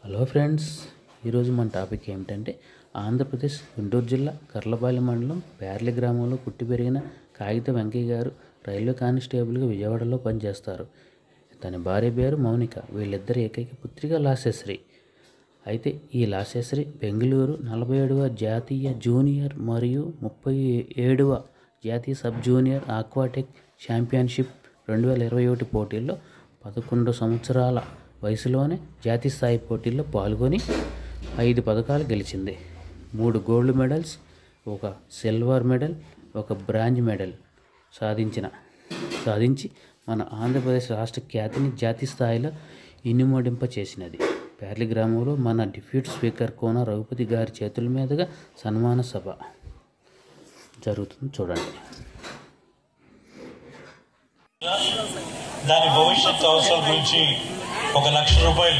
hello friends ఈరోజు మన topic ఏమిటంటే ఆంధ్రప్రదేశ్ గుంటూరు జిల్లా కర్లపాలెం మండలం పేర్లి గ్రామంలో పుట్టి పెరిగిన కాగిత వెంకయ్య గారు రైల్వే కానిస్టేబుల్గా విజయవాడలో పనిచేస్తారు తన భార్య పేరు మౌనిక వీళ్ళిద్దరి ఏకైక పుత్రిక లాస్యశ్రీ అయితే ఈ లాస్యశ్రీ బెంగళూరు నలభై ఏడవ జాతీయ జూనియర్ మరియు ముప్పై ఏడవ జాతీయ సబ్ జూనియర్ ఆక్వాటిక్ ఛాంపియన్షిప్ రెండు వేల ఇరవై ఒకటి పోటీల్లో పదకొండు సంవత్సరాల వయసులోనే జాతీయ స్థాయి పోటీల్లో పాల్గొని ఐదు పథకాలు గెలిచింది మూడు గోల్డ్ మెడల్స్ ఒక సిల్వర్ మెడల్ ఒక బ్రాంజ్ మెడల్ సాధించిన సాధించి మన ఆంధ్రప్రదేశ్ రాష్ట్ర ఖ్యాతిని జాతీయ స్థాయిలో ఇనుమడింప చేసినది పేర్లి గ్రామంలో మన డిప్యూటీ స్పీకర్ కోన రఘుపతి గారి చేతుల మీదుగా సన్మాన సభ జరుగుతుంది చూడండి దాని భవిష్యత్ అవసరం గురించి ఒక లక్ష రూపాయలు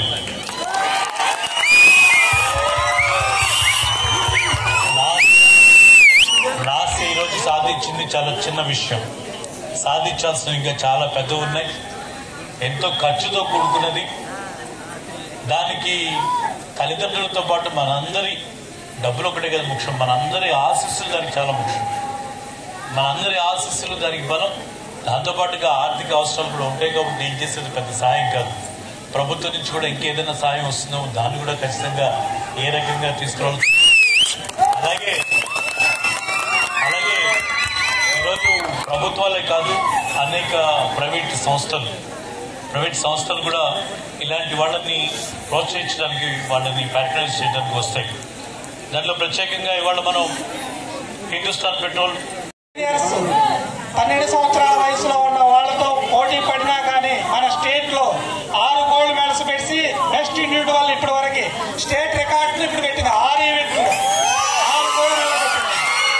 లాస్ట్ ఈరోజు సాధించింది చాలా చిన్న విషయం సాధించాల్సిన ఇంకా చాలా పెద్ద ఉన్నాయి ఎంతో ఖర్చుతో కూడుకున్నది దానికి తల్లిదండ్రులతో పాటు మనందరి డబ్బులు ఒకటే కదా ముఖ్యం మనందరి ఆశీస్సులు దానికి చాలా ముఖ్యం మనందరి ఆశీస్సులు దానికి బలం దాంతోపాటుగా ఆర్థిక అవసరాలు కూడా ఉంటాయి కాబట్టి నేను చేసేది పెద్ద సాయం కాదు ప్రభుత్వం నుంచి కూడా ఇంకేదైనా సాయం వస్తుందో దాన్ని కూడా ఖచ్చితంగా ఏ రకంగా తీసుకురావాలి అలాగే అలాగే ఈరోజు ప్రభుత్వాలే కాదు అనేక ప్రైవేట్ సంస్థలు ప్రైవేట్ సంస్థలు కూడా ఇలాంటి వాళ్ళని ప్రోత్సహించడానికి వాళ్ళని ప్యాట్రనైజ్ చేయడానికి వస్తాయి దాంట్లో ప్రత్యేకంగా ఇవాళ మనం హిందుస్థాన్ పెట్రోల్ ఇయర్స్ పన్నెండు సంవత్సరాల వయసులో ఉన్న వాళ్ళతో పోటీ పడినా కానీ మన స్టేట్ లో ఆరు గోల్డ్ మెడల్స్ పెట్టి బెస్ట్ ఇండివిజువల్ ఇప్పటి వరకు స్టేట్ రికార్డ్ ఇప్పుడు పెట్టింది ఆరు ఈవెంట్లు ఆరు గోల్డ్ మెడల్ పెట్టింది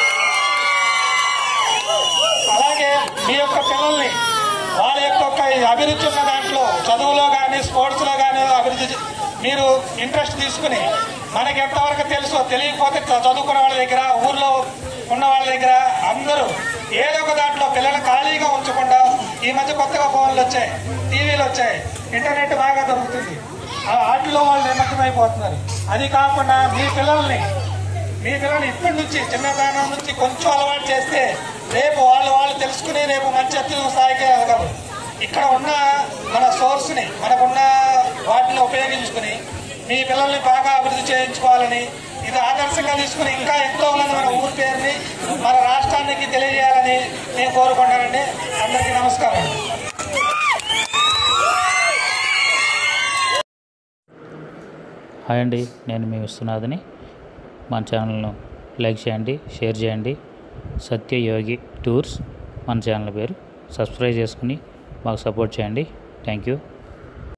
అలాగే మీ యొక్క పిల్లల్ని వాళ్ళ యొక్క ఒక అభిరుచి ఉన్న దాంట్లో చదువులో కానీ స్పోర్ట్స్ లో కానీ అభివృద్ధి చే- మీరు ఇంట్రెస్ట్ తీసుకుని మనకి ఎంతవరకు తెలుసో తెలియకపోతే చ- చదువుకున్న వాళ్ళ దగ్గర ఊర్లో ఉన్న వాళ్ళ దగ్గర అందరూ ఏదో ఒక దాంట్లో పిల్లలు ఖాళీగా ఉంచకుండా ఈ మధ్య కొత్తగా ఫోన్లు వచ్చాయి టీవీలు వచ్చాయి ఇంటర్నెట్ బాగా దొరుకుతుంది ఆ వాటిలో వాళ్ళు నిమగ్నమైపోతున్నారు అది కాకుండా మీ పిల్లల్ని మీ పిల్లల్ని ఇప్పటి నుంచి చిన్నతనం నుంచి కొంచెం అలవాటు చేస్తే రేపు వాళ్ళు వాళ్ళు తెలుసుకుని రేపు మంచి అత్యున్నత స్థాయికి ఎదగలరు ఇక్కడ ఉన్న మన సోర్స్ ని మనకున్న వాటిని ఉపయోగించుకుని మీ పిల్లల్ని బాగా అభివృద్ధి చేయించుకోవాలని ఇది ఆదర్శంగా తీసుకుని ఇంకా ఎంతో మంది మన ఊరి పేరుని మన రాష్ట్రానికి తెలియజేయాలని నేను కోరుకుంటానండి అందరికీ నమస్కారం హాయ్ అండి నేను మీ విశ్వనాథ్ని మన ఛానల్ను లైక్ చేయండి షేర్ చేయండి సత్యయోగి టూర్స్ మన ఛానల్ పేరు సబ్స్క్రైబ్ చేసుకుని మాకు సపోర్ట్ చేయండి థ్యాంక్ యూ